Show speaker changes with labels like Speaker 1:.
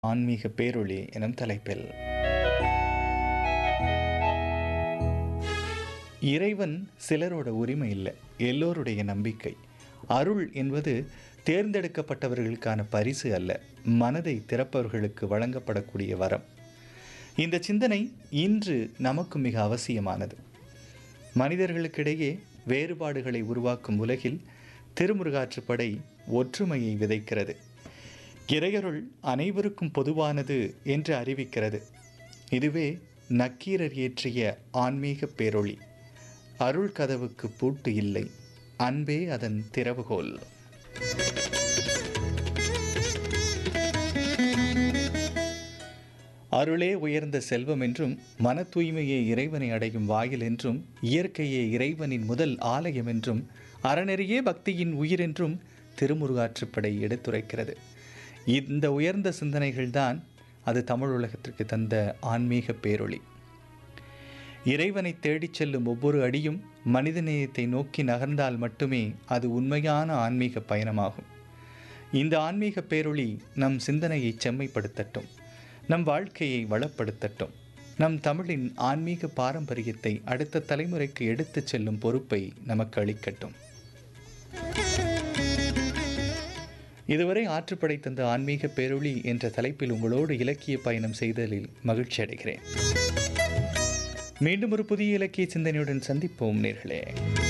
Speaker 1: ஆன்மீக பேரொளி எனும் தலைப்பில் இறைவன் சிலரோட உரிமை இல்லை எல்லோருடைய நம்பிக்கை அருள் என்பது தேர்ந்தெடுக்கப்பட்டவர்களுக்கான பரிசு அல்ல மனதை திறப்பவர்களுக்கு வழங்கப்படக்கூடிய வரம் இந்த சிந்தனை இன்று நமக்கு மிக அவசியமானது மனிதர்களுக்கிடையே வேறுபாடுகளை உருவாக்கும் உலகில் திருமுருகாற்றுப்படை ஒற்றுமையை விதைக்கிறது இறையருள் அனைவருக்கும் பொதுவானது என்று அறிவிக்கிறது இதுவே நக்கீரர் இயற்றிய ஆன்மீக பேரொளி அருள் கதவுக்கு பூட்டு இல்லை அன்பே அதன் திறவுகோல் அருளே உயர்ந்த செல்வம் என்றும் மன தூய்மையே இறைவனை அடையும் வாயில் என்றும் இயற்கையே இறைவனின் முதல் ஆலயம் என்றும் அறநெறியே பக்தியின் உயிர் என்றும் திருமுருகாற்றுப்படை எடுத்துரைக்கிறது இந்த உயர்ந்த சிந்தனைகள்தான் அது தமிழ் உலகத்திற்கு தந்த ஆன்மீக பேரொளி இறைவனை தேடிச் செல்லும் ஒவ்வொரு அடியும் மனிதநேயத்தை நோக்கி நகர்ந்தால் மட்டுமே அது உண்மையான ஆன்மீக பயணமாகும் இந்த ஆன்மீக பேரொளி நம் சிந்தனையை செம்மைப்படுத்தட்டும் நம் வாழ்க்கையை வளப்படுத்தட்டும் நம் தமிழின் ஆன்மீக பாரம்பரியத்தை அடுத்த தலைமுறைக்கு எடுத்துச் செல்லும் பொறுப்பை நமக்கு அளிக்கட்டும் இதுவரை ஆற்றுப்படை தந்த ஆன்மீக பேரொளி என்ற தலைப்பில் உங்களோடு இலக்கிய பயணம் செய்தலில் மகிழ்ச்சி அடைகிறேன் மீண்டும் ஒரு புதிய இலக்கிய சிந்தனையுடன் சந்திப்போம் நேர்களே